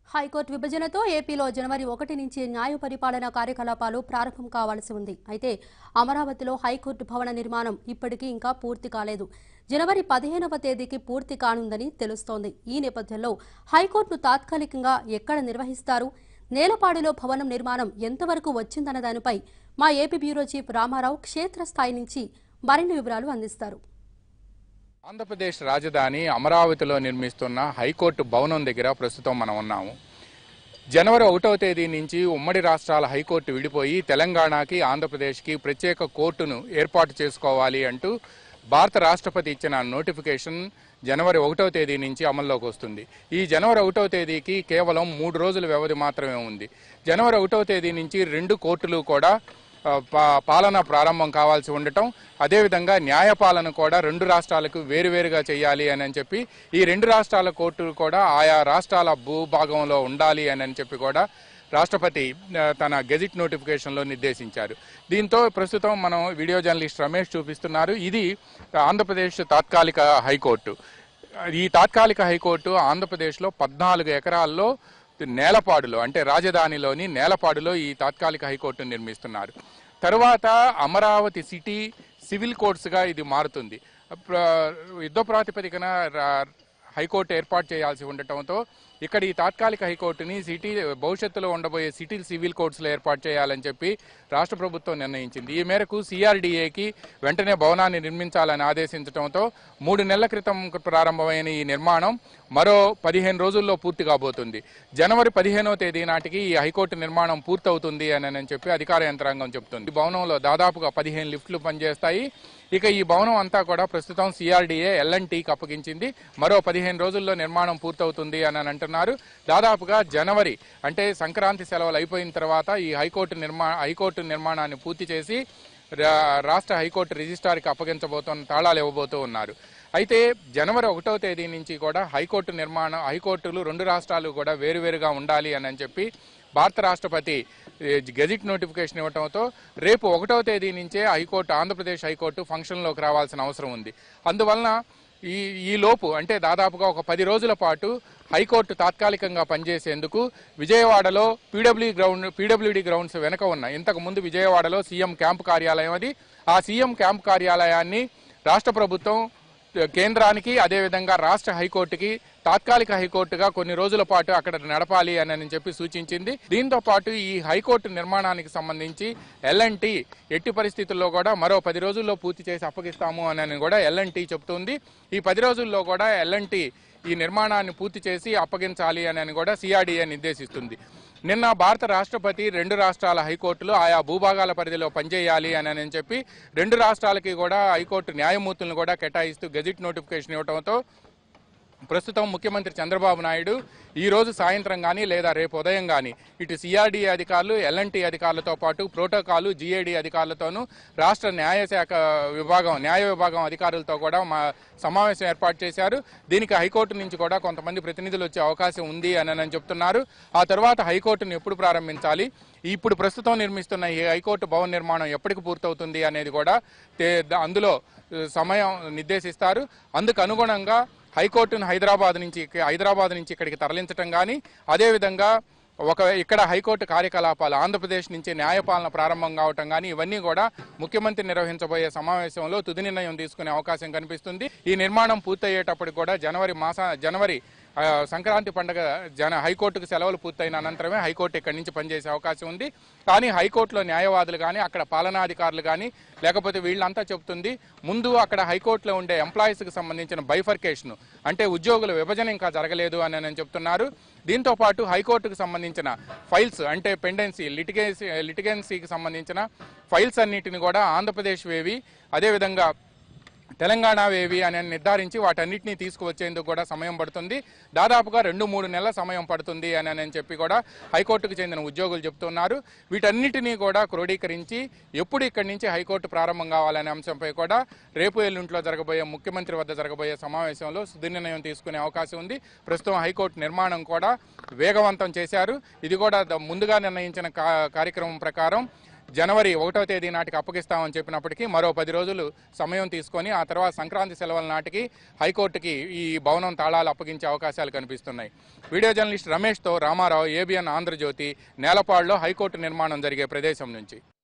high court విభజనతో ఏపీలో జనవరి ఒకటి నుంచి న్యాయ పరిపాలన కార్యకలాపాలు ప్రారంభం కావాల్సి ఉంది అయితే అమరావతిలో హైకోర్టు భవన నిర్మాణం ఇప్పటికీ ఇంకా పూర్తి కాలేదు జనవరి పదిహేనవ తేదీకి పూర్తి కానుందని తెలుస్తోంది ఈ నేపథ్యంలో హైకోర్టును తాత్కాలికంగా ఎక్కడ నిర్వహిస్తారు నేలపాడిలో భవనం నిర్మాణం ఎంతవరకు వచ్చిందన్న దానిపై మా ఏపీ బ్యూరో చీఫ్ రామారావు క్షేత్రస్థాయి నుంచి మరిన్ని వివరాలు అందిస్తారు ఆంధ్రప్రదేశ్ రాజధాని అమరావతిలో నిర్మిస్తున్న హైకోర్టు భవనం దగ్గర ప్రస్తుతం మనం ఉన్నాము జనవరి ఒకటవ తేదీ నుంచి ఉమ్మడి రాష్ట్రాల హైకోర్టు విడిపోయి తెలంగాణకి ఆంధ్రప్రదేశ్కి ప్రత్యేక కోర్టును ఏర్పాటు చేసుకోవాలి అంటూ భారత రాష్ట్రపతి ఇచ్చిన నోటిఫికేషన్ జనవరి ఒకటవ తేదీ నుంచి అమల్లోకి వస్తుంది ఈ జనవరి ఒకటవ తేదీకి కేవలం మూడు రోజుల వ్యవధి మాత్రమే ఉంది జనవరి ఒకటవ తేదీ నుంచి రెండు కోర్టులు కూడా ఆ, పా- పాలన ప్రారంభం కావాల్సి ఉండటం అదేవిధంగా న్యాయపాలన కూడా రెండు రాష్ట్రాలకు వేరువేరుగా చేయాలి అని అని చెప్పి ఈ రెండు రాష్ట్రాల కోర్టులు కూడా ఆయా రాష్ట్రాల భూభాగంలో ఉండాలి అని అని చెప్పి కూడా రాష్ట్రపతి ఆ, తన గెజిట్ నోటిఫికేషన్లో నిర్దేశించారు దీంతో ప్రస్తుతం మనం వీడియో జర్నలిస్ట్ రమేష్ చూపిస్తున్నారు ఇది ఆంధ్రప్రదేశ్ తాత్కాలిక హైకోర్టు ఈ తాత్కాలిక హైకోర్టు ఆంధ్రప్రదేశ్లో పద్నాలుగు ఎకరాల్లో నేలపాడులో అంటే రాజధానిలోని నేలపాడులో ఈ తాత్కాలిక హైకోర్టును నిర్మిస్తున్నారు తరువాత అమరావతి సిటీ సివిల్ కోర్ట్స్గా ఇది మారుతుంది ప్ర- యుద్ధ ప్రాతిపదికన రా- హైకోర్టు ఏర్పాటు చేయాల్సి ఉండటంతో ఇక్కడ ఈ తాత్కాలిక హైకోర్టుని సిటీ భవిష్యత్తులో ఉండబోయే సిటీ సివిల్ కోర్ట్స్లో ఏర్పాటు చేయాలని చెప్పి రాష్ట్ర ప్రభుత్వం నిర్ణయించింది ఈ మేరకు సిఆర్డీఏకి వెంటనే భవనాన్ని నిర్మించాలని ఆదేశించడంతో మూడు నెలల క్రితం ప్రారంభమైన ఈ నిర్మాణం మరో పదిహేను రోజుల్లో పూర్తి కాబోతుంది జనవరి పదిహేనో తేదీ నాటికి ఈ హైకోర్టు నిర్మాణం పూర్తవుతుంది అని అని చెప్పి అధికార యంత్రాంగం చెబుతుంది ఈ భవనంలో దాదాపుగా పదిహేను లిఫ్ట్లు పనిచేస్తాయి ఇక ఈ భవనం అంతా కూడా ప్రస్తుతం సిఆర్డీఏ ఎల్ఎన్టీకి అప్పగించింది మరో పదిహేను రోజుల్లో నిర్మాణం పూర్తవుతుంది అని అని అంటున్నారు దాదాపుగా జనవరి అంటే సంక్రాంతి సెలవులు అయిపోయిన తర్వాత ఈ హైకోర్టు నిర్మా హైకోర్టు నిర్మాణాన్ని పూర్తి చేసి రా- రాష్ట్ర హైకోర్టు రిజిస్ట్రార్కి అప్పగించబోతున్న తాళాలు ఇవ్వబోతూ ఉన్నారు అయితే జనవరి ఒకటవ తేదీ నుంచి కూడా హైకోర్టు నిర్మాణం హైకోర్టులు రెండు రాష్ట్రాలు కూడా వేరువేరుగా ఉండాలి అని అని చెప్పి భారత రాష్ట్రపతి ఏ, గెజిట్ నోటిఫికేషన్ ఇవ్వడంతో రేపు ఒకటవ తేదీ నుంచే హైకోర్టు ఆంధ్రప్రదేశ్ హైకోర్టు ఫంక్షన్లోకి రావాల్సిన అవసరం ఉంది అందువలన ఈ ఈ లోపు అంటే దాదాపుగా ఒక పది రోజుల పాటు హైకోర్టు తాత్కాలికంగా పనిచేసేందుకు విజయవాడలో పీడబ్ల్యూ గ్రౌండ్ పీడబ్ల్యూడి గ్రౌండ్స్ వెనక ఉన్న ఇంతకు ముందు విజయవాడలో సీఎం క్యాంపు కార్యాలయం అది ఆ సీఎం క్యాంపు కార్యాలయాన్ని రాష్ట్ర ప్రభుత్వం కేంద్రానికి అదేవిధంగా రాష్ట్ర హైకోర్టుకి తాత్కాలిక హైకోర్టుగా కొన్ని రోజుల పాటు అక్కడ నడపాలి అని అని చెప్పి సూచించింది దీంతో పాటు ఈ హైకోర్టు నిర్మాణానికి సంబంధించి ఎల్ఎన్టీ ఎట్టి పరిస్థితుల్లో కూడా మరో పది రోజుల్లో పూర్తి చేసి అప్పగిస్తాము అని అని కూడా ఎల్ఎన్టీ చెబుతుంది ఈ పది రోజుల్లో కూడా ఎల్ఎన్టీ ఈ నిర్మాణాన్ని పూర్తి చేసి అప్పగించాలి అని అని కూడా సిఆర్డీఏ నిర్దేశిస్తుంది నిన్న భారత రాష్ట్రపతి రెండు రాష్ట్రాల హైకోర్టులు ఆయా భూభాగాల పరిధిలో పనిచేయాలి అని అని చెప్పి రెండు రాష్ట్రాలకి కూడా హైకోర్టు న్యాయమూర్తులను కూడా కేటాయిస్తూ గెజిట్ నోటిఫికేషన్ ఇవ్వడంతో ప్రస్తుతం ముఖ్యమంత్రి చంద్రబాబు నాయుడు ఈ రోజు సాయంత్రం కానీ లేదా రేపు ఉదయం కానీ ఇటు సిఆర్డీఏ అధికారులు ఎల్ఎన్టీ అధికారులతో పాటు ప్రోటోకాలు జీఏడీ అధికారులతోనూ రాష్ట్ర న్యాయశాఖ విభాగం న్యాయ విభాగం అధికారులతో కూడా మా సమావేశం ఏర్పాటు చేశారు దీనికి హైకోర్టు నుంచి కూడా కొంతమంది ప్రతినిధులు వచ్చే అవకాశం ఉంది అని అని చెప్తున్నారు ఆ తర్వాత హైకోర్టును ఎప్పుడు ప్రారంభించాలి ఇప్పుడు ప్రస్తుతం నిర్మిస్తున్న ఈ హైకోర్టు భవన నిర్మాణం ఎప్పటికి పూర్తవుతుంది అనేది కూడా తే- అందులో ఆ, సమయం నిర్దేశిస్తారు అందుకు అనుగుణంగా హైకోర్టును హైదరాబాద్ నుంచి హైదరాబాద్ నుంచి ఇక్కడికి తరలించడం కానీ అదేవిధంగా ఒక ఇక్కడ హైకోర్టు కార్యకలాపాలు ఆంధ్రప్రదేశ్ నుంచి న్యాయపాలన ప్రారంభం కావటం కానీ ఇవన్నీ కూడా ముఖ్యమంత్రి నిర్వహించబోయే సమావేశంలో తుది నిర్ణయం తీసుకునే అవకాశం కనిపిస్తుంది ఈ నిర్మాణం పూర్తయ్యేటప్పటికి కూడా జనవరి మాస జనవరి ఆ, సంక్రాంతి పండుగ జన హైకోర్టుకు సెలవులు పూర్తయిన అనంతరమే హైకోర్టు ఇక్కడి నుంచి పనిచేసే అవకాశం ఉంది కానీ హైకోర్టులో న్యాయవాదులు కానీ అక్కడ పాలనాధికారులు కానీ లేకపోతే వీళ్ళంతా చెబుతుంది ముందు అక్కడ హైకోర్టులో ఉండే ఎంప్లాయీస్కి సంబంధించిన బైఫర్కేషన్ అంటే ఉద్యోగుల విభజన ఇంకా జరగలేదు అని అని చెప్తున్నారు దీంతో పాటు హైకోర్టుకు సంబంధించిన ఫైల్స్ అంటే పెండెన్సీ లిటిగేసి లిటిగెన్సీకి సంబంధించిన ఫైల్స్ అన్నిటిని కూడా ఆంధ్రప్రదేశ్ వేవి అదేవిధంగా తెలంగాణ వేవి అని నిర్ధారించి వాటన్నిటిని తీసుకువచ్చేందుకు కూడా సమయం పడుతుంది దాదాపుగా రెండు మూడు నెలల సమయం పడుతుంది అని అని చెప్పి కూడా హైకోర్టుకు చెందిన ఉద్యోగులు చెప్తున్నారు వీటన్నిటినీ కూడా క్రోడీకరించి ఎప్పుడు ఇక్కడి నుంచి హైకోర్టు ప్రారంభం కావాలనే అంశంపై కూడా రేపు ఎల్లుంట్లో జరగబోయే ముఖ్యమంత్రి వద్ద జరగబోయే సమావేశంలో సుదిర్నిర్ణయం తీసుకునే అవకాశం ఉంది ప్రస్తుతం హైకోర్టు నిర్మాణం కూడా వేగవంతం చేశారు ఇది కూడా ద- ముందుగా నిర్ణయించిన కా- కార్యక్రమం ప్రకారం జనవరి ఒకటో తేదీ నాటికి అప్పగిస్తామని చెప్పినప్పటికీ మరో పది రోజులు సమయం తీసుకొని ఆ తర్వాత సంక్రాంతి సెలవుల నాటికి హైకోర్టుకి ఈ భవనం తాళాలు అప్పగించే అవకాశాలు కనిపిస్తున్నాయి వీడియో జర్నలిస్ట్ రమేష్తో రామారావు ఏబిఎన్ ఆంధ్రజ్యోతి నేలపాడులో హైకోర్టు నిర్మాణం జరిగే ప్రదేశం నుంచి